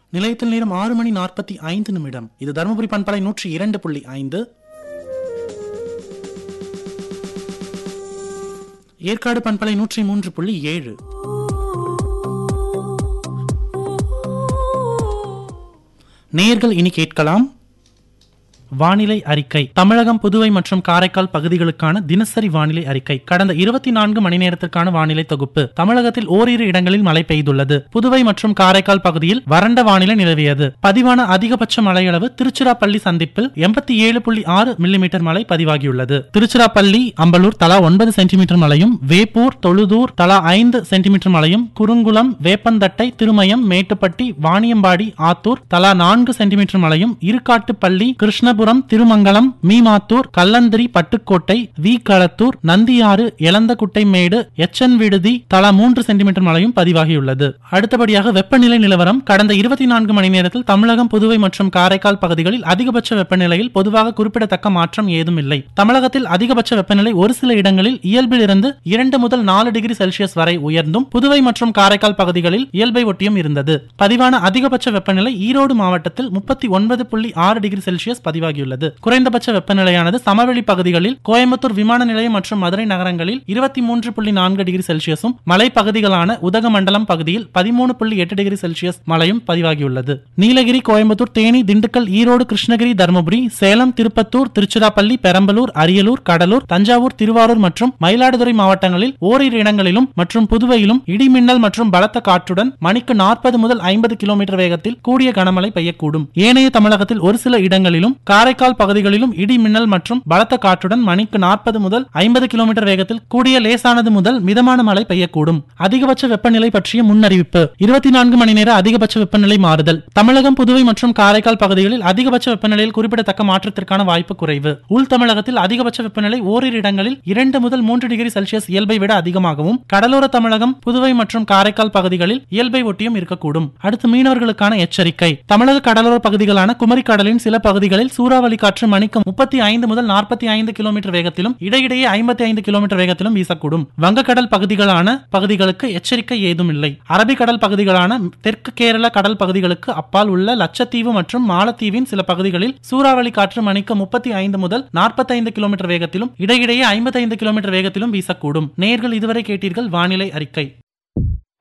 நிலையத்தில் நேரம் ஆறு மணி நாற்பத்தி ஐந்து நிமிடம் இது தருமபுரி பண்பலை நூற்றி இரண்டு புள்ளி ஐந்து ஏற்காடு பண்பலை நூற்றி மூன்று புள்ளி ஏழு நேயர்கள் இனி கேட்கலாம் வானிலை அறிக்கை தமிழகம் புதுவை மற்றும் காரைக்கால் பகுதிகளுக்கான தினசரி வானிலை அறிக்கை கடந்த இருபத்தி நான்கு மணி நேரத்திற்கான வானிலை தொகுப்பு தமிழகத்தில் ஓரிரு இடங்களில் மழை பெய்துள்ளது புதுவை மற்றும் காரைக்கால் பகுதியில் வறண்ட வானிலை நிலவியது பதிவான அதிகபட்ச மழையளவு திருச்சிராப்பள்ளி சந்திப்பில் எண்பத்தி ஏழு புள்ளி ஆறு மில்லிமீட்டர் மழை பதிவாகியுள்ளது திருச்சிராப்பள்ளி அம்பலூர் தலா ஒன்பது சென்டிமீட்டர் மழையும் வேப்பூர் தொழுதூர் தலா ஐந்து சென்டிமீட்டர் மழையும் குறுங்குளம் வேப்பந்தட்டை திருமயம் மேட்டுப்பட்டி வாணியம்பாடி ஆத்தூர் தலா நான்கு சென்டிமீட்டர் மழையும் இருக்காட்டுப்பள்ளி கிருஷ்ணபுரம் திருமங்கலம் மீமாத்தூர் கல்லந்திரி பட்டுக்கோட்டை வி களத்தூர் நந்தியாறு எலந்தகுட்டை மேடு எச்சன் விடுதி தலா மூன்று சென்டிமீட்டர் மழையும் பதிவாகியுள்ளது அடுத்தபடியாக வெப்பநிலை நிலவரம் கடந்த இருபத்தி நான்கு மணி நேரத்தில் தமிழகம் புதுவை மற்றும் காரைக்கால் பகுதிகளில் அதிகபட்ச வெப்பநிலையில் பொதுவாக குறிப்பிடத்தக்க மாற்றம் ஏதும் இல்லை தமிழகத்தில் அதிகபட்ச வெப்பநிலை ஒரு சில இடங்களில் இயல்பில் இருந்து இரண்டு முதல் நாலு டிகிரி செல்சியஸ் வரை உயர்ந்தும் புதுவை மற்றும் காரைக்கால் பகுதிகளில் இயல்பை ஒட்டியும் இருந்தது பதிவான அதிகபட்ச வெப்பநிலை ஈரோடு மாவட்டத்தில் முப்பத்தி ஒன்பது புள்ளி ஆறு டிகிரி செல்சியஸ் பதிவாகியுள்ளது குறைந்தபட்ச வெப்பநிலையானது சமவெளி பகுதிகளில் கோயம்புத்தூர் விமான நிலையம் மற்றும் மதுரை நகரங்களில் இருபத்தி மூன்று புள்ளி நான்கு டிகிரி செல்சியஸும் மலைப்பகுதிகளான உதகமண்டலம் பகுதியில் பதிமூணு புள்ளி எட்டு டிகிரி செல்சியஸ் மழையும் பதிவாகியுள்ளது நீலகிரி கோயம்புத்தூர் தேனி திண்டுக்கல் ஈரோடு கிருஷ்ணகிரி தருமபுரி சேலம் திருப்பத்தூர் திருச்சிராப்பள்ளி பெரம்பலூர் அரியலூர் கடலூர் தஞ்சாவூர் திருவாரூர் மற்றும் மயிலாடுதுறை மாவட்டங்களில் ஓரிரு இடங்களிலும் மற்றும் புதுவையிலும் இடிமின்னல் மற்றும் பலத்த காற்றுடன் மணிக்கு நாற்பது முதல் ஐம்பது கிலோமீட்டர் வேகத்தில் கூடிய கனமழை பெய்யக்கூடும் ஏனைய தமிழகத்தில் ஒரு சில இடங்களிலும் காரைக்கால் பகுதிகளிலும் இடி மின்னல் மற்றும் பலத்த காற்றுடன் மணிக்கு நாற்பது முதல் ஐம்பது கிலோமீட்டர் வேகத்தில் கூடிய லேசானது முதல் மிதமான மழை பெய்யக்கூடும் அதிகபட்ச வெப்பநிலை பற்றிய முன்னறிவிப்பு இருபத்தி நான்கு மணி நேர அதிகபட்ச வெப்பநிலை மாறுதல் தமிழகம் புதுவை மற்றும் காரைக்கால் பகுதிகளில் அதிகபட்ச வெப்பநிலையில் குறிப்பிடத்தக்க மாற்றத்திற்கான வாய்ப்பு குறைவு உள் தமிழகத்தில் அதிகபட்ச வெப்பநிலை ஓரிரு இடங்களில் இரண்டு முதல் மூன்று டிகிரி செல்சியஸ் இயல்பை விட அதிகமாகவும் கடலோர தமிழகம் புதுவை மற்றும் காரைக்கால் பகுதிகளில் இயல்பை ஒட்டியும் இருக்கக்கூடும் அடுத்து மீனவர்களுக்கான எச்சரிக்கை தமிழக கடலோர பகுதிகளான குமரி கடலின் சில பகுதிகளில் சூறாவளி காற்று மணிக்கு முப்பத்தி ஐந்து முதல் நாற்பத்தி ஐந்து கிலோமீட்டர் வேகத்திலும் இடையிடையே ஐம்பத்தி ஐந்து கிலோமீட்டர் வேகத்திலும் வீசக்கூடும் வங்கக்கடல் பகுதிகளான பகுதிகளுக்கு எச்சரிக்கை ஏதும் இல்லை அரபிக்கடல் பகுதிகளான தெற்கு கேரள கடல் பகுதிகளுக்கு அப்பால் உள்ள லட்சத்தீவு மற்றும் மாலத்தீவின் சில பகுதிகளில் சூறாவளி காற்று மணிக்கு முப்பத்தி ஐந்து முதல் நாற்பத்தைந்து கிலோமீட்டர் வேகத்திலும் இடையிடையே ஐம்பத்தைந்து கிலோமீட்டர் வேகத்திலும் வீசக்கூடும் நேர்கள் இதுவரை கேட்டீர்கள் வானிலை அறிக்கை